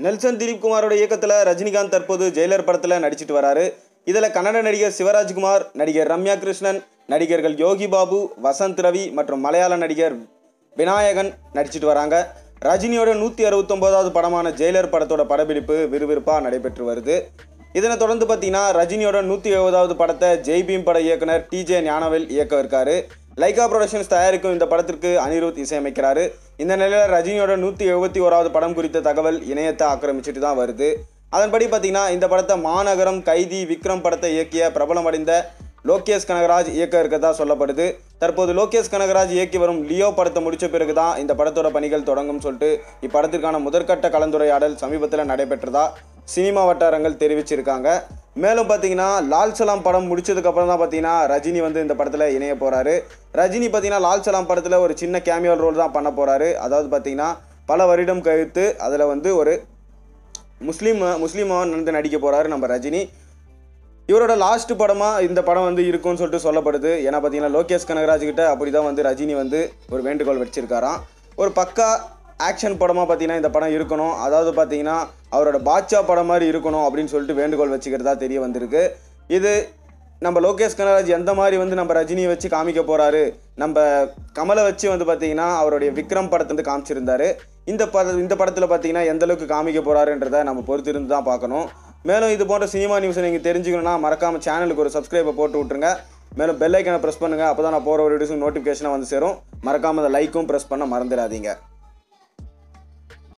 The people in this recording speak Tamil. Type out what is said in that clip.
நெல்சன் திலீப் குமாரோட இயக்கத்தில் ரஜினிகாந்த் தற்போது ஜெயிலர் படத்தில் நடிச்சிட்டு வராரு இதில் கன்னட நடிகர் சிவராஜ்குமார் நடிகர் ரம்யா கிருஷ்ணன் நடிகர்கள் யோகி பாபு வசந்த் ரவி மற்றும் மலையாள நடிகர் விநாயகன் நடிச்சிட்டு வராங்க ரஜினியோட நூற்றி அறுபத்தொம்போதாவது படமான ஜெயிலர் படத்தோட படப்பிடிப்பு விறுவிறுப்பாக நடைபெற்று வருது இதனை தொடர்ந்து பார்த்தீங்கன்னா ரஜினியோட நூற்றி எழுபதாவது படத்தை ஜெய்பீம் பட இயக்குனர் டிஜே ஞானவேல் இயக்க இருக்காரு லைகா ப்ரொடக்ஷன்ஸ் தயாரிக்கும் இந்த படத்திற்கு அனிருத் இசையமைக்கிறாரு இந்த நிலையில் ரஜினியோட நூற்றி எழுபத்தி ஓராவது படம் குறித்த தகவல் இணையத்தை ஆக்கிரமிச்சிட்டு தான் வருது அதன்படி பார்த்தீங்கன்னா இந்த படத்தை மாநகரம் கைதி விக்ரம் படத்தை இயக்கிய பிரபலமடைந்த லோகேஷ் கனகராஜ் இயக்க இருக்கதா சொல்லப்படுது தற்போது லோகேஷ் கனகராஜ் இயக்கி வரும் லியோ படத்தை முடிச்ச பிறகு தான் இந்த படத்தோட பணிகள் தொடங்கும் சொல்லிட்டு இப்படத்திற்கான முதற்கட்ட கலந்துரையாடல் சமீபத்தில் நடைபெற்றதா சினிமா வட்டாரங்கள் தெரிவிச்சிருக்காங்க மேலும் பார்த்தீங்கன்னா லால் சலாம் படம் முடிச்சதுக்கு அப்புறம் தான் பார்த்தீங்கன்னா ரஜினி வந்து இந்த படத்தில் இணைய போகிறாரு ரஜினி பார்த்தீங்கன்னா லால் சலாம் படத்தில் ஒரு சின்ன கேமியல் ரோல் தான் பண்ண போகிறாரு அதாவது பார்த்தீங்கன்னா பல வருடம் கழித்து அதில் வந்து ஒரு முஸ்லீம் முஸ்லீமாக வந்து நடிக்க போகிறாரு நம்ம ரஜினி இவரோட லாஸ்ட் படமாக இந்த படம் வந்து இருக்கும்னு சொல்லிட்டு சொல்லப்படுது ஏன்னா பார்த்தீங்கன்னா லோகேஷ் கனகராஜ் கிட்ட அப்படி தான் வந்து ரஜினி வந்து ஒரு வேண்டுகோள் வச்சிருக்காராம் ஒரு பக்கா ஆக்ஷன் படமாக பார்த்தீங்கன்னா இந்த படம் இருக்கணும் அதாவது பார்த்தீங்கன்னா அவரோட பாட்சா படம் மாதிரி இருக்கணும் அப்படின்னு சொல்லிட்டு வேண்டுகோள் வச்சுக்கிறதா தெரிய வந்திருக்கு இது நம்ம லோகேஷ் கனகராஜ் எந்த மாதிரி வந்து நம்ம ரஜினியை வச்சு காமிக்க போகிறாரு நம்ம கமலை வச்சு வந்து பார்த்தீங்கன்னா அவருடைய விக்ரம் படத்தை வந்து காமிச்சிருந்தாரு இந்த பட இந்த படத்தில் பார்த்தீங்கன்னா எந்த அளவுக்கு காமிக்க போகிறாருன்றதை நம்ம பொறுத்து இருந்து தான் பார்க்கணும் மேலும் இது போன்ற சினிமா நியூஸை நீங்கள் தெரிஞ்சுக்கணும்னா மறக்காமல் சேனலுக்கு ஒரு சப்ஸ்கிரைபை போட்டு விட்ருங்க மேலும் பெல் ஐக்கனை ப்ரெஸ் பண்ணுங்கள் அப்போ தான் நான் போகிற ஒரு வீடியோஸும் நோட்டிஃபிகேஷனாக வந்து சேரும் மறக்காமல் அந்த லைக்கும் ப்ரெஸ் பண்ண மறந்துடாதீங்க